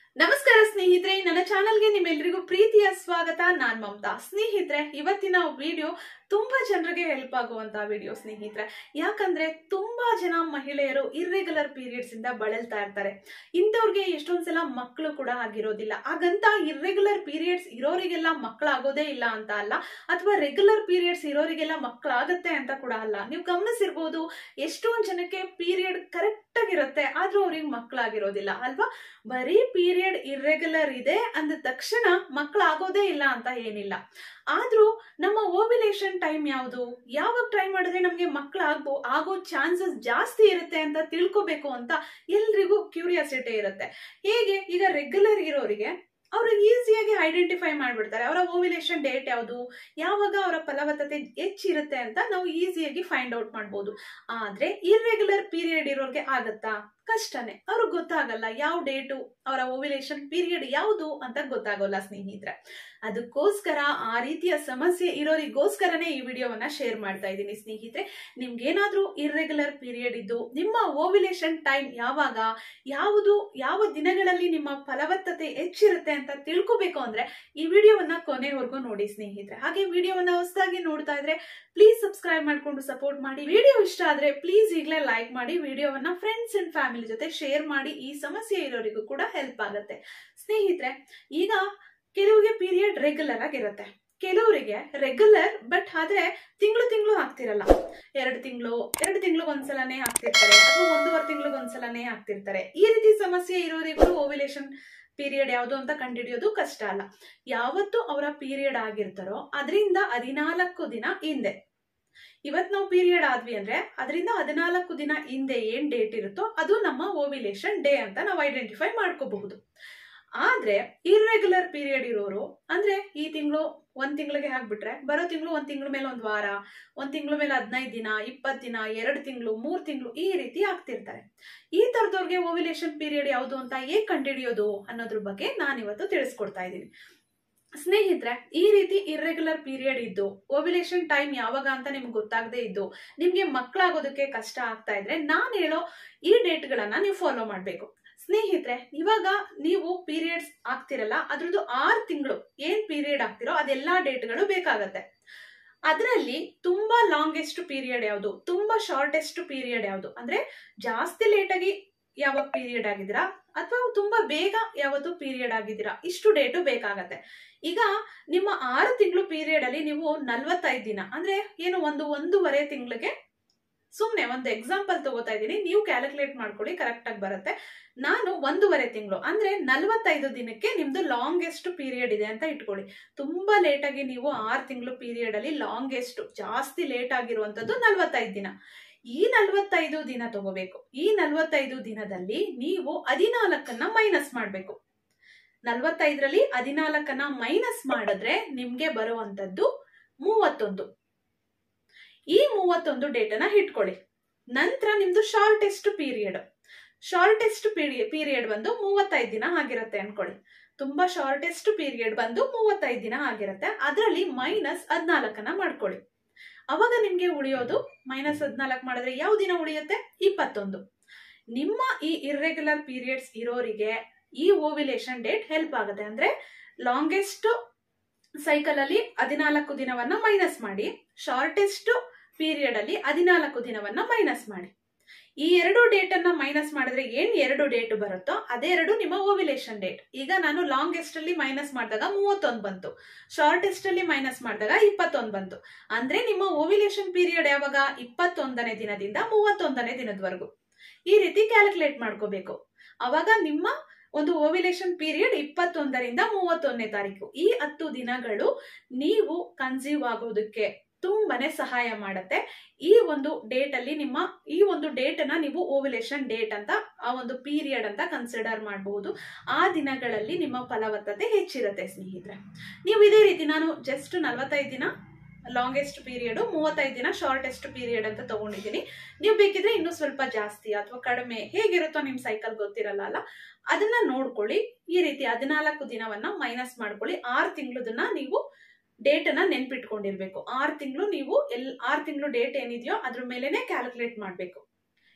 ನಮಸ್ಕಾರ ಸ್ನೇಹಿತರೆ ನನ್ನ ಚಾನಲ್ಗೆ ನಿಮ್ಮೆಲ್ಲರಿಗೂ ಪ್ರೀತಿಯ ಸ್ವಾಗತ ನಾನ್ ಮಮತಾ ಸ್ನೇಹಿತರೆ ಇವತ್ತಿನ ವಿಡಿಯೋ ತುಂಬಾ ಜನರಿಗೆ ಹೆಲ್ಪ್ ಆಗುವಂತ ವಿಡಿಯೋ ಸ್ನೇಹಿತರೆ ಯಾಕಂದ್ರೆ ತುಂಬಾ ಜನ ಮಹಿಳೆಯರು ಇರ್ರೆಗ್ಯುಲರ್ ಪೀರಿಯಡ್ಸ್ ಇಂದ ಬಳಲ್ತಾ ಇರ್ತಾರೆ ಇಂಥವ್ರಿಗೆ ಎಷ್ಟೊಂದ್ಸಲ ಮಕ್ಕಳು ಕೂಡ ಆಗಿರೋದಿಲ್ಲ ಹಾಗಂತ ಇರ್ರೆಗ್ಯುಲರ್ ಪೀರಿಯಡ್ಸ್ ಇರೋರಿಗೆಲ್ಲ ಮಕ್ಕಳಾಗೋದೇ ಇಲ್ಲ ಅಂತ ಅಲ್ಲ ಅಥವಾ ರೆಗ್ಯುಲರ್ ಪೀರಿಯಡ್ಸ್ ಇರೋರಿಗೆಲ್ಲ ಮಕ್ಕಳಾಗತ್ತೆ ಅಂತ ಕೂಡ ಅಲ್ಲ ನೀವು ಗಮನಿಸಿರ್ಬೋದು ಎಷ್ಟೊಂದ್ ಜನಕ್ಕೆ ಪೀರಿಯಡ್ ಕರೆಕ್ಟ್ ಆಗಿರುತ್ತೆ ಆದ್ರೂ ಅವ್ರಿಗೆ ಮಕ್ಕಳಾಗಿರೋದಿಲ್ಲ ಅಲ್ವಾ ಬರೀ ಪೀರಿಯಡ್ ಇರ್ರೆಗ್ಯುಲರ್ ಇದೆ ಅಂದ ತಕ್ಷಣ ಮಕ್ಕಳಾಗೋದೇ ಇಲ್ಲ ಅಂತ ಏನಿಲ್ಲ ಆದ್ರೂ ನಮ್ಮ ಓವ್ಯುಲೇಷನ್ ಟೈಮ್ ಯಾವುದು ಯಾವಾಗ ಟ್ರೈ ಮಾಡಿದ್ರೆ ನಮ್ಗೆ ಮಕ್ಕಳಾಗ್ಬೋ ಆಗೋ ಚಾನ್ಸಸ್ ಜಾಸ್ತಿ ಇರುತ್ತೆ ಅಂತ ತಿಳ್ಕೊಬೇಕು ಅಂತ ಎಲ್ರಿಗೂ ಕ್ಯೂರಿಯಾಸಿಟಿ ಇರುತ್ತೆ ಹೇಗೆ ಈಗ ರೆಗ್ಯುಲರ್ ಇರೋರಿಗೆ ಅವರು ಈಸಿಯಾಗಿ ಐಡೆಂಟಿಫೈ ಮಾಡ್ಬಿಡ್ತಾರೆ ಅವರ ಓವ್ಯುಲೇಷನ್ ಡೇಟ್ ಯಾವುದು ಯಾವಾಗ ಅವರ ಫಲವತ್ತತೆ ಹೆಚ್ಚಿರುತ್ತೆ ಅಂತ ನಾವು ಈಸಿಯಾಗಿ ಫೈಂಡ್ ಔಟ್ ಮಾಡ್ಬೋದು ಆದ್ರೆ ಇರ್ರೆಗ್ಯುಲರ್ ಪೀರಿಯಡ್ ಇರೋರ್ಗೆ ಆಗತ್ತಾ ಕಷ್ಟನೇ ಅವ್ರಿಗೆ ಗೊತ್ತಾಗಲ್ಲ ಯಾವ ಡೇಟು ಅವರ ಓವ್ಯುಲೇಷನ್ ಪೀರಿಯಡ್ ಯಾವುದು ಅಂತ ಗೊತ್ತಾಗೋಲ್ಲ ಸ್ನೇಹಿತರೆ ಅದಕ್ಕೋಸ್ಕರ ಆ ರೀತಿಯ ಸಮಸ್ಯೆ ಇರೋರಿಗೋಸ್ಕರನೇ ಈ ವಿಡಿಯೋವನ್ನ ಶೇರ್ ಮಾಡ್ತಾ ಇದ್ದೀನಿ ಸ್ನೇಹಿತರೆ ನಿಮ್ಗೇನಾದ್ರೂ ಇರ್ರೆಗ್ಯುಲರ್ ಪೀರಿಯಡ್ ಇದ್ದು ನಿಮ್ಮ ಓವ್ಯುಲೇಷನ್ ಟೈಮ್ ಯಾವಾಗ ಯಾವುದು ಯಾವ ದಿನಗಳಲ್ಲಿ ನಿಮ್ಮ ಫಲವತ್ತತೆ ಹೆಚ್ಚಿರುತ್ತೆ ಅಂತ ತಿಳ್ಕೊಬೇಕು ಅಂದ್ರೆ ಈ ವಿಡಿಯೋವನ್ನ ಕೊನೆವರೆಗೂ ನೋಡಿ ಸ್ನೇಹಿತರೆ ಹಾಗೆ ವಿಡಿಯೋವನ್ನ ಹೊಸದಾಗಿ ನೋಡ್ತಾ ಇದ್ರೆ ಪ್ಲೀಸ್ ಸಬ್ಸ್ಕ್ರೈಬ್ ಮಾಡ್ಕೊಂಡು ಸಪೋರ್ಟ್ ಮಾಡಿ ವಿಡಿಯೋ ಇಷ್ಟ ಆದ್ರೆ ಪ್ಲೀಸ್ ಈಗಲೇ ಲೈಕ್ ಮಾಡಿ ವಿಡಿಯೋವನ್ನ ಫ್ರೆಂಡ್ಸ್ ಅಂಡ್ ಫ್ಯಾಮಿಲಿ ಜೊತೆ ಶೇರ್ ಮಾಡಿ ಈ ಸಮಸ್ಯೆ ಇರೋರಿಗೂ ಕೂಡ ಹೆಲ್ಪ್ ಆಗುತ್ತೆ ಸ್ನೇಹಿತರೆ ಈಗ ಕೆಲವರಿಗೆ ಪೀರಿಯಡ್ ರೆಗ್ಯುಲರ್ ಆಗಿರುತ್ತೆ ಕೆಲವರಿಗೆ ರೆಗ್ಯುಲರ್ ಬಟ್ ಆದ್ರೆ ತಿಂಗಳು ತಿಂಗಳು ಆಗ್ತಿರಲ್ಲ ಎರಡು ತಿಂಗಳು ಎರಡು ತಿಂಗಳಿಗೆ ಒಂದ್ಸಲನೇ ಆಗ್ತಿರ್ತಾರೆ ಅಥವಾ ಒಂದೂವರೆ ತಿಂಗಳಿಗೆ ಒಂದ್ಸಲನೇ ಆಗ್ತಿರ್ತಾರೆ ಈ ರೀತಿ ಸಮಸ್ಯೆ ಇರೋರಿಗೂ ಓವ್ಯುಲೇಷನ್ ಪೀರಿಯಡ್ ಯಾವುದು ಅಂತ ಕಂಡುಹಿಡಿಯೋದು ಕಷ್ಟ ಅಲ್ಲ ಯಾವತ್ತು ಅವರ ಪೀರಿಯಡ್ ಆಗಿರ್ತಾರೋ ಅದರಿಂದ ಹದಿನಾಲ್ಕು ದಿನ ಹಿಂದೆ ಇವತ್ ನಾವು ಪೀರಿಯಡ್ ಆದ್ವಿ ಅಂದ್ರೆ ಅದರಿಂದ ಹದಿನಾಲ್ಕು ದಿನ ಹಿಂದೆ ಏನ್ ಡೇಟ್ ಇರುತ್ತೋ ಅದು ನಮ್ಮ ಓವ್ಯುಲೇಷನ್ ಡೇ ಅಂತ ನಾವು ಐಡೆಂಟಿಫೈ ಮಾಡ್ಕೋಬಹುದು ಆದ್ರೆ ಇರ್ರೆಗ್ಯುಲರ್ ಪೀರಿಯಡ್ ಇರೋರು ಅಂದ್ರೆ ಈ ತಿಂಗಳು ಒಂದ್ ತಿಂಗಳಿಗೆ ಹಾಕ್ಬಿಟ್ರೆ ಬರೋ ತಿಂಗಳು ಒಂದ್ ತಿಂಗಳ ಮೇಲೆ ಒಂದ್ ವಾರ ಒಂದ್ ತಿಂಗಳ ಮೇಲೆ ಹದಿನೈದು ದಿನ ಇಪ್ಪತ್ ದಿನ ಎರಡು ತಿಂಗಳು ಮೂರ್ ತಿಂಗಳು ಈ ರೀತಿ ಆಗ್ತಿರ್ತಾರೆ ಈ ತರದವ್ರಿಗೆ ಓವ್ಯುಲೇಷನ್ ಪೀರಿಯಡ್ ಯಾವುದು ಅಂತ ಹೇಗ್ ಕಂಡುಹಿಡಿಯೋದು ಅನ್ನೋದ್ರ ಬಗ್ಗೆ ನಾನು ಇವತ್ತು ತಿಳಿಸ್ಕೊಡ್ತಾ ಇದ್ದೀನಿ ಸ್ನೇಹಿತರೆ ಈ ರೀತಿ ಇರ್ರೆಗ್ಯುಲರ್ ಪೀರಿಯಡ್ ಇದ್ದು ಓವ್ಯುಲೇಷನ್ ಟೈಮ್ ಯಾವಾಗ ಅಂತ ನಿಮ್ಗೆ ಗೊತ್ತಾಗದೇ ಇದ್ದು ನಿಮ್ಗೆ ಮಕ್ಕಳಾಗೋದಕ್ಕೆ ಕಷ್ಟ ಆಗ್ತಾ ಇದ್ರೆ ನಾನು ಹೇಳೋ ಈ ಡೇಟ್ಗಳನ್ನ ನೀವು ಫಾಲೋ ಮಾಡಬೇಕು ಸ್ನೇಹಿತರೆ ಇವಾಗ ನೀವು ಪೀರಿಯಡ್ಸ್ ಆಗ್ತಿರಲ್ಲ ಅದ್ರದ್ದು ಆರು ತಿಂಗಳು ಏನ್ ಪೀರಿಯಡ್ ಆಗ್ತಿರೋ ಅದೆಲ್ಲಾ ಡೇಟ್ಗಳು ಬೇಕಾಗತ್ತೆ ಅದರಲ್ಲಿ ತುಂಬಾ ಲಾಂಗೆಸ್ಟ್ ಪೀರಿಯಡ್ ಯಾವುದು ತುಂಬಾ ಶಾರ್ಟೆಸ್ಟ್ ಪೀರಿಯಡ್ ಯಾವುದು ಅಂದ್ರೆ ಜಾಸ್ತಿ ಲೇಟ್ ಆಗಿ ಯಾವಾಗ ಪೀರಿಯಡ್ ಆಗಿದ್ದೀರಾ ಅಥವಾ ತುಂಬಾ ಬೇಗ ಯಾವತ್ತು ಪೀರಿಯಡ್ ಆಗಿದ್ದೀರಾ ಇಷ್ಟು ಡೇಟು ಬೇಕಾಗತ್ತೆ ಈಗ ನಿಮ್ಮ ಆರು ತಿಂಗಳು ಪೀರಿಯಡ್ ಅಲ್ಲಿ ನೀವು ನಲ್ವತ್ತೈದು ದಿನ ಅಂದ್ರೆ ಏನು ಒಂದು ಒಂದೂವರೆ ತಿಂಗಳಿಗೆ ಸುಮ್ನೆ ಒಂದು ಎಕ್ಸಾಂಪಲ್ ತಗೋತಾ ಇದ್ದೀನಿ ನೀವು ಕ್ಯಾಲ್ಕುಲೇಟ್ ಮಾಡ್ಕೊಳ್ಳಿ ಕರೆಕ್ಟ್ ಆಗಿ ಬರುತ್ತೆ ನಾನು ಒಂದೂವರೆ ತಿಂಗಳು ಅಂದ್ರೆ ನಲ್ವತ್ತೈದು ದಿನಕ್ಕೆ ನಿಮ್ದು ಲಾಂಗೆಸ್ಟ್ ಪೀರಿಯಡ್ ಇದೆ ಅಂತ ಇಟ್ಕೊಳ್ಳಿ ತುಂಬಾ ಲೇಟ್ ಆಗಿ ನೀವು ಆರು ತಿಂಗಳು ಪೀರಿಯಡ್ ಅಲ್ಲಿ ಲಾಂಗೆಸ್ಟ್ ಜಾಸ್ತಿ ಲೇಟ್ ಆಗಿರುವಂತದ್ದು ನಲ್ವತ್ತೈದು ದಿನ ಈ ನಲ್ವತ್ತೈದು ದಿನ ತಗೋಬೇಕು ಈ ನಲ್ವತ್ತೈದು ದಿನದಲ್ಲಿ ನೀವು ಹದಿನಾಲ್ಕನ್ನ ಮೈನಸ್ ಮಾಡ್ಬೇಕು ನಲ್ವತ್ತೈದರಲ್ಲಿ ಹದಿನಾಲ್ಕನ್ನ ಮೈನಸ್ ಮಾಡಿದ್ರೆ ನಿಮ್ಗೆ ಬರುವಂತದ್ದು ಮೂವತ್ತೊಂದು ಈ ಮೂವತ್ತೊಂದು ಡೇಟನ್ನ ಇಟ್ಕೊಳ್ಳಿ ನಂತರ ನಿಮ್ದು ಶಾರ್ಟೆಸ್ಟ್ ಪೀರಿಯಡ್ ಶಾರ್ಟೆಸ್ಟ್ ಪೀರಿಯಡ್ ಬಂದು ಮೂವತ್ತೈದು ದಿನ ಆಗಿರುತ್ತೆ ಅನ್ಕೊಳ್ಳಿ ತುಂಬಾ ಶಾರ್ಟೆಸ್ಟ್ ಪೀರಿಯಡ್ ಬಂದು ಮೂವತ್ತೈದು ದಿನ ಆಗಿರುತ್ತೆ ಅದರಲ್ಲಿ ಮೈನಸ್ ಹದ್ನಾಲ್ಕನ್ನ ಮಾಡ್ಕೊಳ್ಳಿ ಅವಾಗ ನಿಮ್ಗೆ ಉಳಿಯೋದು ಮೈನಸ್ ಹದ್ನಾಲ್ಕು ಮಾಡಿದ್ರೆ ಯಾವ ದಿನ ಉಳಿಯುತ್ತೆ ಇಪ್ಪತ್ತೊಂದು ನಿಮ್ಮ ಈ ಇರ್ರೆಗ್ಯುಲರ್ ಪೀರಿಯಡ್ಸ್ ಇರೋರಿಗೆ ಈ ಓವ್ಯುಲೇಷನ್ ಡೇಟ್ ಹೆಲ್ಪ್ ಆಗುತ್ತೆ ಅಂದ್ರೆ ಲಾಂಗೆಸ್ಟ್ ಸೈಕಲ್ ಅಲ್ಲಿ ಹದಿನಾಲ್ಕು ದಿನವನ್ನ ಮೈನಸ್ ಮಾಡಿ ಶಾರ್ಟೆಸ್ಟ್ ಪೀರಿಯಡ್ ಅಲ್ಲಿ ಹದಿನಾಲ್ಕು ದಿನವನ್ನ ಮೈನಸ್ ಮಾಡಿ ಈ ಎರಡು ಡೇಟ್ ಅನ್ನ ಮೈನಸ್ ಮಾಡಿದ್ರೆ ಏನ್ ಎರಡು ಡೇಟ್ ಬರುತ್ತೋ ಅದೇ ಎರಡು ನಿಮ್ಮ ಓವ್ಯುಲೇಷನ್ ಡೇಟ್ ಈಗ ನಾನು ಲಾಂಗೆಸ್ಟ್ ಅಲ್ಲಿ ಮೈನಸ್ ಮಾಡಿದಾಗ ಮೂವತ್ತೊಂದು ಬಂತು ಶಾರ್ಟೆಸ್ಟ್ ಅಲ್ಲಿ ಮೈನಸ್ ಮಾಡಿದಾಗ ಇಪ್ಪತ್ತೊಂದು ಬಂತು ಅಂದ್ರೆ ನಿಮ್ಮ ಓವ್ಯುಲೇಷನ್ ಪೀರಿಯಡ್ ಯಾವಾಗ ಇಪ್ಪತ್ತೊಂದನೇ ದಿನದಿಂದ ಮೂವತ್ತೊಂದನೇ ದಿನದವರೆಗೂ ಈ ರೀತಿ ಕ್ಯಾಲ್ಕುಲೇಟ್ ಮಾಡ್ಕೋಬೇಕು ಅವಾಗ ನಿಮ್ಮ ಒಂದು ಓವ್ಯುಲೇಷನ್ ಪೀರಿಯಡ್ ಇಪ್ಪತ್ತೊಂದರಿಂದ ಮೂವತ್ತೊಂದನೇ ತಾರೀಕು ಈ ಹತ್ತು ದಿನಗಳು ನೀವು ಕನ್ಸೀವ್ ಆಗೋದಕ್ಕೆ ತುಂಬಾನೇ ಸಹಾಯ ಮಾಡುತ್ತೆ ಈ ಒಂದು ಡೇಟ್ ಅಲ್ಲಿ ನಿಮ್ಮ ಈ ಒಂದು ಡೇಟ್ ಅನ್ನ ನೀವು ಓವ್ಯುಲೇಷನ್ ಡೇಟ್ ಅಂತ ಆ ಒಂದು ಪೀರಿಯಡ್ ಅಂತ ಕನ್ಸಿಡರ್ ಮಾಡಬಹುದು ಆ ದಿನಗಳಲ್ಲಿ ನಿಮ್ಮ ಫಲವತ್ತತೆ ಹೆಚ್ಚಿರುತ್ತೆ ಸ್ನೇಹಿತರೆ ನೀವು ಇದೇ ರೀತಿ ನಾನು ಜಸ್ಟ್ ನಲವತ್ತೈದು ದಿನ ಲಾಂಗೆಸ್ಟ್ ಪೀರಿಯಡ್ ಮೂವತ್ತೈದು ದಿನ ಶಾರ್ಟೆಸ್ಟ್ ಪೀರಿಯಡ್ ಅಂತ ತಗೊಂಡಿದ್ದೀನಿ ನೀವು ಬೇಕಿದ್ರೆ ಇನ್ನೂ ಸ್ವಲ್ಪ ಜಾಸ್ತಿ ಅಥವಾ ಕಡಿಮೆ ಹೇಗಿರುತ್ತೋ ನಿಮ್ ಸೈಕಲ್ ಗೊತ್ತಿರಲ್ಲ ಅಲ್ಲ ಅದನ್ನ ನೋಡ್ಕೊಳ್ಳಿ ಈ ರೀತಿ ಹದಿನಾಲ್ಕು ದಿನವನ್ನ ಮೈನಸ್ ಮಾಡ್ಕೊಳ್ಳಿ ಆರು ತಿಂಗಳದನ್ನ ನೀವು ಡೇಟ್ ಅನ್ನ ನೆನ್ಪಿಟ್ಕೊಂಡಿರ್ಬೇಕು ಆರು ತಿಂಗಳು ನೀವು ಎಲ್ ಆರು ತಿಂಗಳು ಡೇಟ್ ಏನಿದೆಯೋ ಅದ್ರ ಮೇಲೆನೆ ಕ್ಯಾಲ್ಕುಲೇಟ್ ಮಾಡ್ಬೇಕು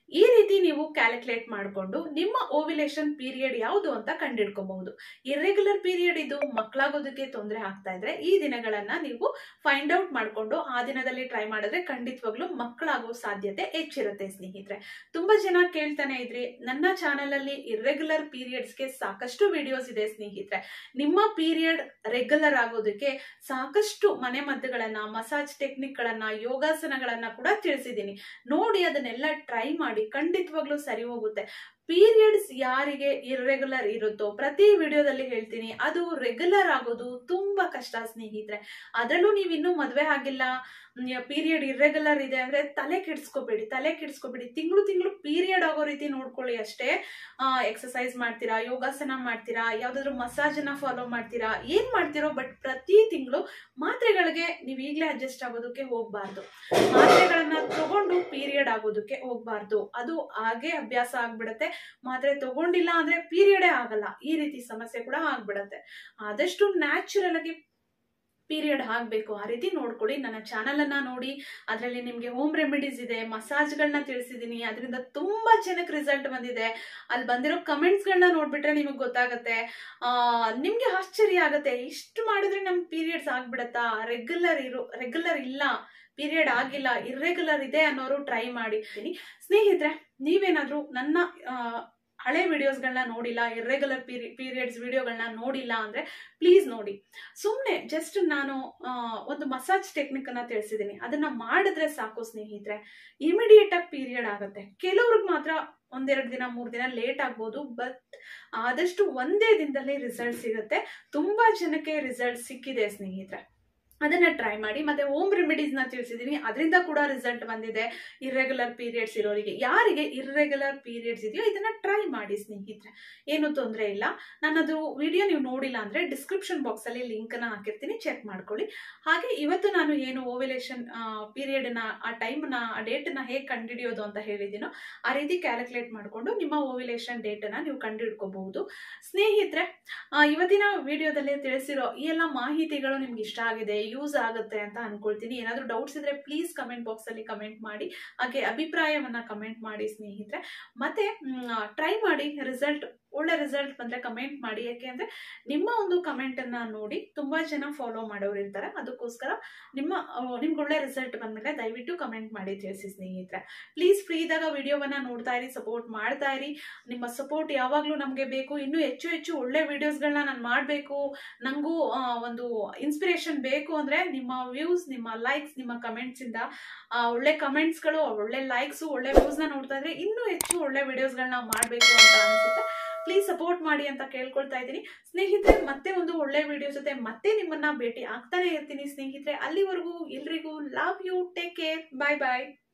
ಈ ರೀತಿ ನೀವು ಕ್ಯಾಲ್ಕುಲೇಟ್ ಮಾಡಿಕೊಂಡು ನಿಮ್ಮ ಓವಿಲೇಷನ್ ಪೀರಿಯಡ್ ಯಾವುದು ಅಂತ ಕಂಡಿಡ್ಕೋಬಹುದು ಇರ್ರೆಗ್ಯುಲರ್ ಪೀರಿಯಡ್ ಇದು ಮಕ್ಕಳಾಗೋದಕ್ಕೆ ತೊಂದರೆ ಆಗ್ತಾ ಇದ್ರೆ ಈ ದಿನಗಳನ್ನ ನೀವು ಫೈಂಡ್ ಔಟ್ ಮಾಡಿಕೊಂಡು ಆ ದಿನದಲ್ಲಿ ಟ್ರೈ ಮಾಡಿದ್ರೆ ಖಂಡಿತವಾಗ್ಲೂ ಮಕ್ಕಳಾಗೋ ಸಾಧ್ಯತೆ ಹೆಚ್ಚಿರುತ್ತೆ ಸ್ನೇಹಿತರೆ ತುಂಬಾ ಜನ ಕೇಳ್ತಾನೆ ಇದ್ರಿ ನನ್ನ ಚಾನೆಲ್ ಅಲ್ಲಿ ಇರ್ರೆಗ್ಯುಲರ್ ಪೀರಿಯಡ್ಸ್ಗೆ ಸಾಕಷ್ಟು ವಿಡಿಯೋಸ್ ಇದೆ ಸ್ನೇಹಿತರೆ ನಿಮ್ಮ ಪೀರಿಯಡ್ ರೆಗ್ಯುಲರ್ ಆಗೋದಕ್ಕೆ ಸಾಕಷ್ಟು ಮನೆ ಮದ್ದುಗಳನ್ನ ಮಸಾಜ್ ಟೆಕ್ನಿಕ್ ಗಳನ್ನ ಯೋಗಾಸನಗಳನ್ನ ಕೂಡ ತಿಳಿಸಿದ್ದೀನಿ ನೋಡಿ ಅದನ್ನೆಲ್ಲ ಟ್ರೈ ಮಾಡಿ ಖಂಡಿತವಾಗ್ಲೂ ಸರಿ ಹೋಗುತ್ತೆ ಪೀರಿಯಡ್ಸ್ ಯಾರಿಗೆ ಇರ್ರೆಗ್ಯುಲರ್ ಇರುತ್ತೋ ಪ್ರತಿ ವಿಡಿಯೋದಲ್ಲಿ ಹೇಳ್ತೀನಿ ಅದು ರೆಗ್ಯುಲರ್ ಆಗೋದು ತುಂಬಾ ಕಷ್ಟ ಸ್ನೇಹಿತರೆ ಅದರಲ್ಲೂ ನೀವು ಇನ್ನೂ ಮದ್ವೆ ಆಗಿಲ್ಲ ಪೀರಿಯಡ್ ಇರ್ರೆಗ್ಯುಲರ್ ಇದೆ ಅಂದ್ರೆ ತಲೆ ಕೆಡ್ಸ್ಕೋಬೇಡಿ ತಲೆ ಕೆಡ್ಸ್ಕೋಬೇಡಿ ತಿಂಗಳು ತಿಂಗಳು ಪೀರಿಯಡ್ ಆಗೋ ರೀತಿ ನೋಡ್ಕೊಳ್ಳಿ ಅಷ್ಟೇ ಎಕ್ಸಸೈಸ್ ಮಾಡ್ತೀರಾ ಯೋಗಾಸನ ಮಾಡ್ತೀರಾ ಯಾವ್ದಾದ್ರು ಮಸಾಜ್ ನ ಫಾಲೋ ಮಾಡ್ತೀರಾ ಏನ್ ಮಾಡ್ತಿರೋ ಬಟ್ ಪ್ರತಿ ತಿಂಗಳು ಮಾತ್ರೆಗಳಿಗೆ ನೀವು ಈಗಲೇ ಅಡ್ಜಸ್ಟ್ ಆಗೋದಕ್ಕೆ ಹೋಗ್ಬಾರ್ದು ಮಾತ್ರೆಗಳನ್ನ ತಗೊಂಡು ಪೀರಿಯಡ್ ಆಗೋದಕ್ಕೆ ಹೋಗ್ಬಾರ್ದು ಅದು ಹಾಗೆ ಅಭ್ಯಾಸ ಆಗ್ಬಿಡತ್ತೆ ಮಾತ್ರೆ ತಗೊಂಡಿಲ್ಲ ಅಂದ್ರೆ ಪೀರಿಯಡೇ ಆಗಲ್ಲ ಈ ರೀತಿ ಸಮಸ್ಯೆ ಕೂಡ ಆಗ್ಬಿಡತ್ತೆ ಆದಷ್ಟು ನ್ಯಾಚುರಲ್ ಆಗಿ ಪೀರಿಯಡ್ ಆಗಬೇಕು ಆ ರೀತಿ ನೋಡ್ಕೊಳ್ಳಿ ನನ್ನ ಚಾನಲ್ ಅನ್ನ ನೋಡಿ ಅದರಲ್ಲಿ ನಿಮಗೆ ಹೋಮ್ ರೆಮಿಡೀಸ್ ಇದೆ ಮಸಾಜ್ಗಳನ್ನ ತಿಳಿಸಿದ್ದೀನಿ ಅದರಿಂದ ತುಂಬಾ ಜನಕ್ಕೆ ರಿಸಲ್ಟ್ ಬಂದಿದೆ ಅಲ್ಲಿ ಬಂದಿರೋ ಕಮೆಂಟ್ಸ್ಗಳನ್ನ ನೋಡ್ಬಿಟ್ರೆ ನಿಮಗೆ ಗೊತ್ತಾಗುತ್ತೆ ಆ ನಿಮ್ಗೆ ಆಶ್ಚರ್ಯ ಆಗುತ್ತೆ ಇಷ್ಟು ಮಾಡಿದ್ರೆ ನಮ್ ಪೀರಿಯಡ್ಸ್ ಆಗ್ಬಿಡತ್ತಾ ರೆಗ್ಯುಲರ್ ಇರೋ ರೆಗ್ಯುಲರ್ ಇಲ್ಲ ಪೀರಿಯಡ್ ಆಗಿಲ್ಲ ಇರ್ರೆಗ್ಯುಲರ್ ಇದೆ ಅನ್ನೋರು ಟ್ರೈ ಮಾಡಿ ಸ್ನೇಹಿತರೆ ನೀವೇನಾದ್ರೂ ನನ್ನ ಆ, ಹಳೆ ವಿಡಿಯೋಸ್ಗಳನ್ನ ನೋಡಿಲ್ಲ ಇರ್ರೆಗ್ಯುಲರ್ ಪೀರಿ ಪೀರಿಯಡ್ಸ್ ವಿಡಿಯೋಗಳನ್ನ ನೋಡಿಲ್ಲ ಅಂದ್ರೆ ಪ್ಲೀಸ್ ನೋಡಿ ಸುಮ್ಮನೆ ಜಸ್ಟ್ ನಾನು ಆ, ಒಂದು ಮಸಾಜ್ ಟೆಕ್ನಿಕ್ ಅನ್ನ ತಿಳಿಸಿದ್ದೀನಿ ಅದನ್ನ ಮಾಡಿದ್ರೆ ಸಾಕು ಸ್ನೇಹಿತರೆ ಇಮಿಡಿಯೇಟ್ ಆಗಿ ಪೀರಿಯಡ್ ಆಗುತ್ತೆ ಕೆಲವ್ರಿಗೆ ಮಾತ್ರ ಒಂದೆರಡು ದಿನ ಮೂರು ದಿನ ಲೇಟ್ ಆಗ್ಬೋದು ಬಟ್ ಆದಷ್ಟು ಒಂದೇ ದಿನದಲ್ಲಿ ರಿಸಲ್ಟ್ ಸಿಗುತ್ತೆ ತುಂಬಾ ಜನಕ್ಕೆ ರಿಸಲ್ಟ್ ಸಿಕ್ಕಿದೆ ಸ್ನೇಹಿತರೆ ಅದನ್ನ ಟ್ರೈ ಮಾಡಿ ಮತ್ತೆ ಹೋಮ್ ರೆಮಿಡೀಸ್ ನ ತಿಳಿಸಿದೀನಿ ಅದರಿಂದ ಕೂಡ ರಿಸಲ್ಟ್ ಬಂದಿದೆ ಇರ್ರೆಗ್ಯುಲರ್ ಪೀರಿಯಡ್ಸ್ ಇರೋರಿಗೆ ಯಾರಿಗೆ ಇರ್ರೆಗ್ಯುಲರ್ ಪೀರಿಯಡ್ಸ್ ಇದೆಯೋ ಇದನ್ನ ಟ್ರೈ ಮಾಡಿ ಸ್ನೇಹಿತರೆ ಏನು ತೊಂದರೆ ಇಲ್ಲ ನನ್ನದು ವಿಡಿಯೋ ನೀವು ನೋಡಿಲ್ಲ ಅಂದ್ರೆ ಡಿಸ್ಕ್ರಿಪ್ಷನ್ ಬಾಕ್ಸ್ ಅಲ್ಲಿ ಲಿಂಕ್ ನ ಹಾಕಿರ್ತೀನಿ ಚೆಕ್ ಮಾಡ್ಕೊಳ್ಳಿ ಹಾಗೆ ಇವತ್ತು ನಾನು ಏನು ಓವಿಲೇಷನ್ ಪೀರಿಯಡ್ ನ ಆ ಟೈಮ್ ನ ಆ ಡೇಟ್ ನ ಹೇಗೆ ಕಂಡುಹಿಡಿಯೋದು ಅಂತ ಹೇಳಿದ್ದೀನೋ ಆ ರೀತಿ ಕ್ಯಾಲ್ಕುಲೇಟ್ ಮಾಡಿಕೊಂಡು ನಿಮ್ಮ ಓವಿಲೇಷನ್ ಡೇಟ್ ನ ನೀವು ಕಂಡುಹಿಡ್ಕೋಬಹುದು ಸ್ನೇಹಿತರೆ ಆ, ಇವತ್ತಿನ ವಿಡಿಯೋದಲ್ಲಿ ತಿಳಿಸಿರೋ ಈ ಎಲ್ಲ ಮಾಹಿತಿಗಳು ನಿಮ್ಗೆ ಇಷ್ಟ ಆಗಿದೆ ಯೂಸ್ ಆಗುತ್ತೆ ಅಂತ ಅನ್ಕೊಳ್ತೀನಿ ಏನಾದರೂ ಡೌಟ್ಸ್ ಇದ್ರೆ ಪ್ಲೀಸ್ ಕಮೆಂಟ್ ಬಾಕ್ಸ್ ಅಲ್ಲಿ ಕಮೆಂಟ್ ಮಾಡಿ ಹಾಗೆ ಅಭಿಪ್ರಾಯವನ್ನ ಕಮೆಂಟ್ ಮಾಡಿ ಸ್ನೇಹಿತರೆ ಮತ್ತೆ ಟ್ರೈ ಮಾಡಿ ರಿಸಲ್ಟ್ ಒಳ್ಳೆ ರಿಸಲ್ಟ್ ಬಂದ್ರೆ ಕಮೆಂಟ್ ಮಾಡಿ ಯಾಕೆ ಅಂದ್ರೆ ನಿಮ್ಮ ಒಂದು ಕಮೆಂಟ್ ಅನ್ನ ನೋಡಿ ತುಂಬಾ ಜನ ಫಾಲೋ ಮಾಡೋರು ಇರ್ತಾರೆ ಅದಕ್ಕೋಸ್ಕರ ನಿಮ್ಮ ಆ, ನಿಮ್ಗೆ ಒಳ್ಳೆ ರಿಸಲ್ಟ್ ಬಂದ್ಮೇಲೆ ದಯವಿಟ್ಟು ಕಮೆಂಟ್ ಮಾಡಿ ತಿಳಿಸಿ ಸ್ನೇಹಿತರೆ ಪ್ಲೀಸ್ ಫ್ರೀ ಇದ್ದಾಗ ವಿಡಿಯೋವನ್ನ ನೋಡ್ತಾ ಇರಿ ಸಪೋರ್ಟ್ ಮಾಡ್ತಾ ಇರಿ ನಿಮ್ಮ ಸಪೋರ್ಟ್ ಯಾವಾಗಲೂ ನಮಗೆ ಬೇಕು ಇನ್ನೂ ಹೆಚ್ಚು ಹೆಚ್ಚು ಒಳ್ಳೆ ವಿಡಿಯೋಸ್ಗಳನ್ನ ನಾನು ಮಾಡಬೇಕು ನನಗೂ ಒಂದು ಇನ್ಸ್ಪಿರೇಷನ್ ಬೇಕು ಅಂದ್ರೆ ನಿಮ್ಮ ವ್ಯೂಸ್ ನಿಮ್ಮ ಲೈಕ್ಸ್ ನಿಮ್ಮ ಕಮೆಂಟ್ಸ್ ಇಂದ ಆ, ಒಳ್ಳೆ ಕಮೆಂಟ್ಸ್ಗಳು ಒಳ್ಳೆ ಲೈಕ್ಸ್ ಒಳ್ಳೆ ವ್ಯೂಸ್ ನ ನೋಡ್ತಾ ಇದ್ರೆ ಇನ್ನೂ ಹೆಚ್ಚು ಒಳ್ಳೆ ವಿಡಿಯೋಸ್ಗಳನ್ನ ಮಾಡಬೇಕು ಅಂತ ಅನ್ಸುತ್ತೆ ಪ್ಲೀಸ್ ಸಪೋರ್ಟ್ ಮಾಡಿ ಅಂತ ಕೇಳ್ಕೊಳ್ತಾ ಇದ್ದೀನಿ ಸ್ನೇಹಿತರೆ ಮತ್ತೆ ಒಂದು ಒಳ್ಳೆ ವಿಡಿಯೋ ಜೊತೆ ಮತ್ತೆ ನಿಮ್ಮನ್ನ ಭೇಟಿ ಆಗ್ತಾನೆ ಇರ್ತೀನಿ ಸ್ನೇಹಿತರೆ ಅಲ್ಲಿವರೆಗೂ ಎಲ್ರಿಗೂ love you take care bye bye